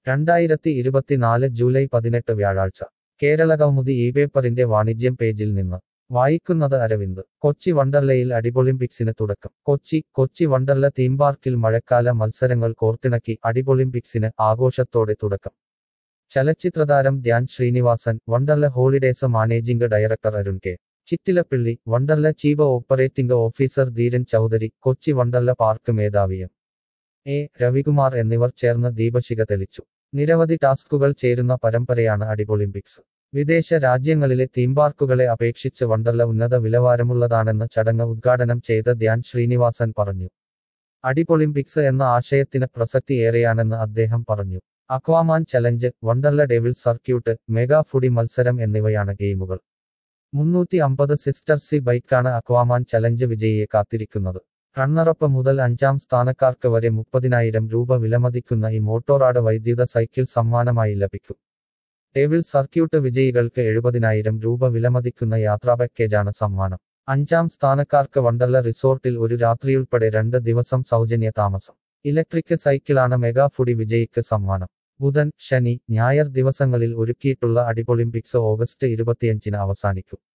രണ്ടായിരത്തി ഇരുപത്തിനാല് ജൂലൈ പതിനെട്ട് വ്യാഴാഴ്ച കേരള കൗമുദി ഈ പേപ്പറിന്റെ വാണിജ്യം പേജിൽ നിന്ന് വായിക്കുന്നത് അരവിന്ദ് കൊച്ചി വണ്ടർലയിൽ അടിപൊളിമ്പിക്സിന് തുടക്കം കൊച്ചി കൊച്ചി വണ്ടർല തീം പാർക്കിൽ മഴക്കാല മത്സരങ്ങൾ കോർത്തിണക്കി അടിപൊളിമ്പിക്സിന് ആഘോഷത്തോടെ തുടക്കം ചലച്ചിത്രതാരം Dhyan Sreenivasan Wonderla holidays managing director Arun K Chittilappilly Wonderla chief operating officer Dheeran Chaudhary Kochi Wonderla park മേധാവി എം എ രവികുമാർ എന്നിവർ ചേർന്ന് ദീപശിഖ തെളിച്ചു നിരവധി ടാസ്കുകൾ ചേരുന്ന പരമ്പരയാണ് അടിപൊളിമ്പിക്സ് വിദേശ രാജ്യങ്ങളിലെ തീം പാർക്കുകളെ അപേക്ഷിച്ച് വണ്ടർല ഉന്നത നിലവാരമുള്ളതാണെന്ന് ചടങ്ങ് ഉദ്ഘാടനം ചെയ്ത ധ്യാൻ ശ്രീനിവാസൻ പറഞ്ഞു അടിപൊളിമ്പിക്സ് എന്ന ആശയത്തിന് പ്രസക്തി ഏറെയാണെന്ന് അദ്ദേഹം പറഞ്ഞു Aquaman challenge Wonderla devil circuit mega foodie മത്സരം എന്നിവയാണ് ഗെയിമുകൾ മുന്നൂറ്റി അമ്പത് സിസ്റ്റർ സി ബൈക്കാണ് അക്വാമാൻ ചലഞ്ച് വിജയിയെ കാത്തിരിക്കുന്നത് റണ്ണറപ്പ് മുതൽ അഞ്ചാം സ്ഥാനക്കാർക്ക് വരെ മുപ്പതിനായിരം രൂപ വിലമതിക്കുന്ന ഈ മോട്ടോറാട് വൈദ്യുത സൈക്കിൾ സമ്മാനമായി ലഭിക്കും ഡെവിൾ സർക്യൂട്ട് വിജയികൾക്ക് എഴുപതിനായിരം രൂപ വിലമതിക്കുന്ന യാത്രാ പാക്കേജാണ് സമ്മാനം അഞ്ചാം സ്ഥാനക്കാർക്ക് വണ്ടർല റിസോർട്ടിൽ ഒരു രാത്രിയുൾപ്പെടെ രണ്ട് ദിവസം സൗജന്യ താമസം ഇലക്ട്രിക് സൈക്കിളാണ് മെഗാ ഫുഡി വിജയിക്ക് സമ്മാനം ബുധൻ ശനി ഞായർ ദിവസങ്ങളിൽ ഒരുക്കിയിട്ടുള്ള അടിപൊളിമ്പിക്സ് ഓഗസ്റ്റ് ഇരുപത്തിയഞ്ചിന് അവസാനിക്കും